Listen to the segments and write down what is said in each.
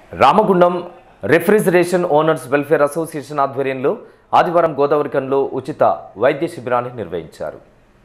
Ramagundam refrigeration owners welfare association ఆధ్వర్యంలో ఆదివారం గోదావరికంలో ఉచిత వైద్య శిబిరాన్ని నిర్వహించారు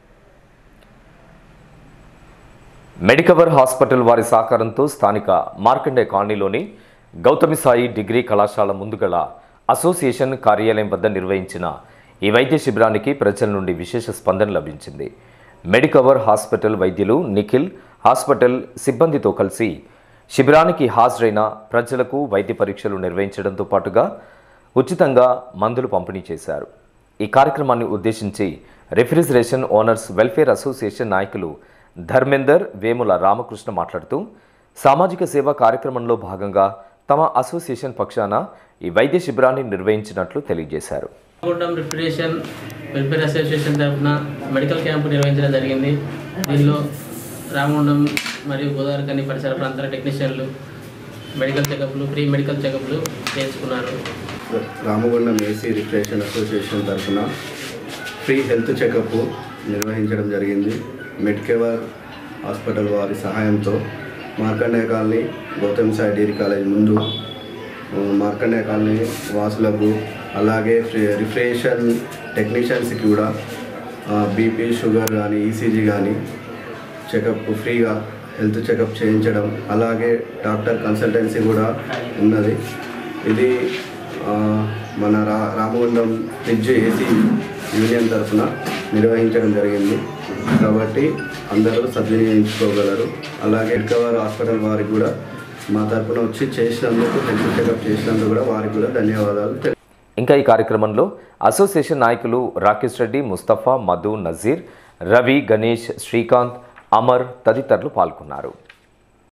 మెడికవర్ హాస్పిటల్ వారి సహకారంతో స్థానిక మార్కండే కాలనీలోని గౌతమి సాయి డిగ్రీ కళాశాల ముందుగల అసోసియేషన్ కార్యాలయం వద్ద నిర్వహించిన ఈ వైద్య శిబిరానికి ప్రజల నుండి విశేష స్పందన లభించింది మెడికవర్ హాస్పిటల్ వైద్యులు నిఖిల్ హాస్పిటల్ సిబ్బందితో కలిసి శిబిరానికి హాజరైన ప్రజలకు వైద్య పరీక్షలు నిర్వహించడంతో పాటుగా ఉచితంగా మందులు పంపిణీ చేశారు ఈ కార్యక్రమాన్ని ఉద్దేశించి రిఫ్రిజిరేషన్ ఓనర్స్ వెల్ఫేర్ అసోసియేషన్ నాయకులు ధర్మేందర్ వేముల రామకృష్ణ మాట్లాడుతూ సామాజిక సేవా కార్యక్రమంలో భాగంగా తమ అసోసియేషన్ పక్షాన ఈ వైద్య శిబిరాన్ని నిర్వహించినట్లు తెలియజేశారు రామగుండం రిఫ్రిజరేషన్ వెల్ఫేర్ అసోసియేషన్ తరఫున మెడికల్ క్యాంపు నిర్వహించడం జరిగింది దీనిలో రామగుండం మరియు గోదావరి కని పరిసర ప్రాంతాల టెక్నీషియన్లు మెడికల్ చెకప్లు ప్రీ మెడికల్ చెకప్లు చేయించుకున్నారు రామగుండం ఏసీ రిక్రియేషన్ అసోసియేషన్ తరఫున ఫ్రీ హెల్త్ చెకప్ నిర్వహించడం జరిగింది మెడ్కెవర్ హాస్పిటల్ వారి సహాయంతో Markande colony Gautam Sai degree college ముందు ఆ, మార్కండే కాలనీ వాసులకు అలాగే ఫ్రీ- రిఫ్రిజరేషన్ టెక్నీషియన్స్కి కూడా బీపీ షుగర్ కానీ ఈసీజీ కానీ చెకప్ ఫ్రీగా హెల్త్ చెకప్ చేయించడం అలాగే డాక్టర్ కన్సల్టెన్సీ కూడా ఉన్నది ఇది ఆ, మన రా రామగుండం ఫ్రిడ్జ్ ఏసీ యూనియన్ తరఫున నిర్వహించడం జరిగింది కాబట్టి అందరూ సద్వినియోగించుకోగలరు అలాగే ఎడ్కవర్ హాస్పిటల్ వారికి కూడా మా తరఫున వచ్చి చేసినందుకు హెల్త్ చెకప్ చేసినందుకు కూడా వారికి కూడా ధన్యవాదాలు తెలి- ఇంకా ఈ కార్యక్రమంలో అసోసియేషన్ నాయకులు రాకేష్ రెడ్డి ముస్తఫా మధు నజీర్ రవి గణేష్ శ్రీకాంత్ అమర్ తదితరులు పాల్గొన్నారు